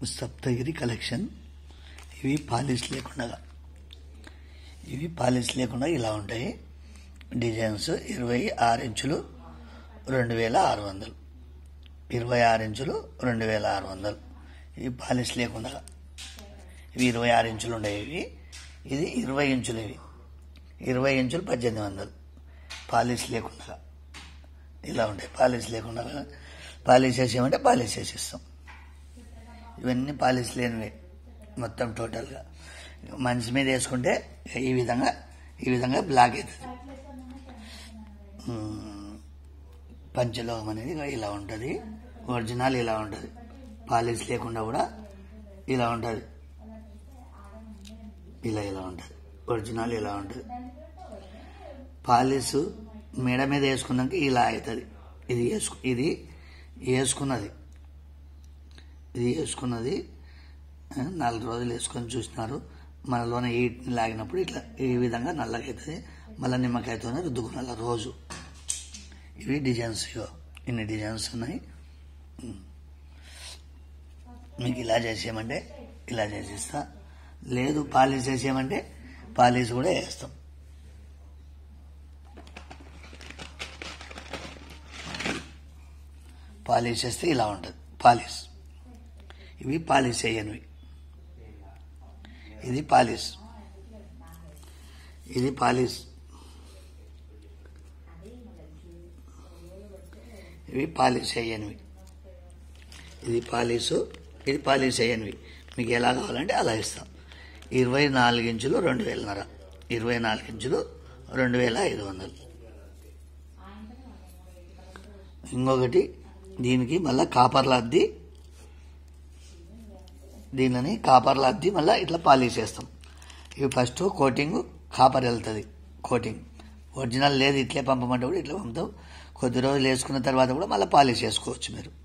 Saptagiri collection ఇవి polish లేకుండా ఇవి పాలిష్ లేకుండా ఇలా ఉంటాయి డిజైన్స్ ఇరవై ఆరు ఇంచులు రెండు వేల ఆరు వందలు ఇరవై ఆరు ఇంచులు రెండు వేల ఆరు వందలు ఇవి పాలిష్ లేకుండా ఇవి ఇరవై ఆరు ఇంచులు ఉండేవి ఇవి ఇది ఇరవై ఇంచులు ఇవి ఇరవై ఇంచులు పద్దెనిమిది వందలు పాలిష్ లేకుండా ఇలా ఉంటాయి పాలిష్ లేకుండా పాలిష్ చేసేయమంటే పాలిష్ చేసేస్తాం ఇవన్నీ పాలిష్ లేనివి మొత్తం టోటల్గా మనిషి మీద వేసుకుంటే ఈ విధంగా ఈ విధంగా బ్లాక్ అవుతుంది మ్మ్. పంచలోహం అనేది ఇలా ఉంటుంది ఒరిజినల్ ఇలా ఉంటుంది పాలిష్ లేకుండా కూడా ఇలా ఉంటుంది ఇలా ఇలా ఉంటుంది ఒరిజినల్ ఇలా ఉంటుంది పాలిష్ మెడ మీద వేసుకున్నాక ఇలా అవుతుంది ఇది వేసుకు ఇది వేసుకున్నది ఇది వేసుకున్నది ఆ, నాలుగు రోజులు వేసుకొని చూసినారు మనలోనే ఈట్ని లాగినప్పుడు ఇట్లా ఈ విధంగా నల్లగా అవుతుంది మళ్ళీ నిమ్మకాయతోనే రుద్దుకున్న రోజు ఇవి డిజైన్స్ ఇగో ఇన్ని డిజైన్స్ ఉన్నాయి ఉమ్. మీకు ఇలా చేసేయమంటే ఇలా చేసిస్తా లేదు పాలిష్ చేసేయమంటే పాలిష్ కూడా వేస్తాం పాలిష్ చేస్తే ఇలా ఉంటుంది పాలిష్ ఇవి పాలిష్ చేయనివి ఇది పాలిష్ ఇది పాలిష్ ఇవి పాలిష్ చేయనివి ఇది పాలిష్ ఇది పాలిష్ చేయనివి మీకు ఎలా కావాలంటే అలా ఇస్తాం ఇరవై నాలుగు ఇంచులు రెండు వేలన్నర ఇరవై నాలుగు ఇంచులు రెండు వేల ఐదు వందలు ఇంకొకటి దీనికి మళ్ళీ కాపర్ల అద్ది దీనిని కాపర్ల అద్ది మళ్ళీ ఇట్లా పాలిష్ చేస్తాం ఇవి ఫస్ట్ కోటింగ్ కాపర్ వెళ్తుంది కోటింగ్ ఒరిజినల్ లేదు ఇట్లే పంపమంటే కూడా ఇట్లా పంపుతాం కొద్ది రోజులు వేసుకున్న తర్వాత కూడా మళ్ళీ పాలిష్ చేసుకోవచ్చు మీరు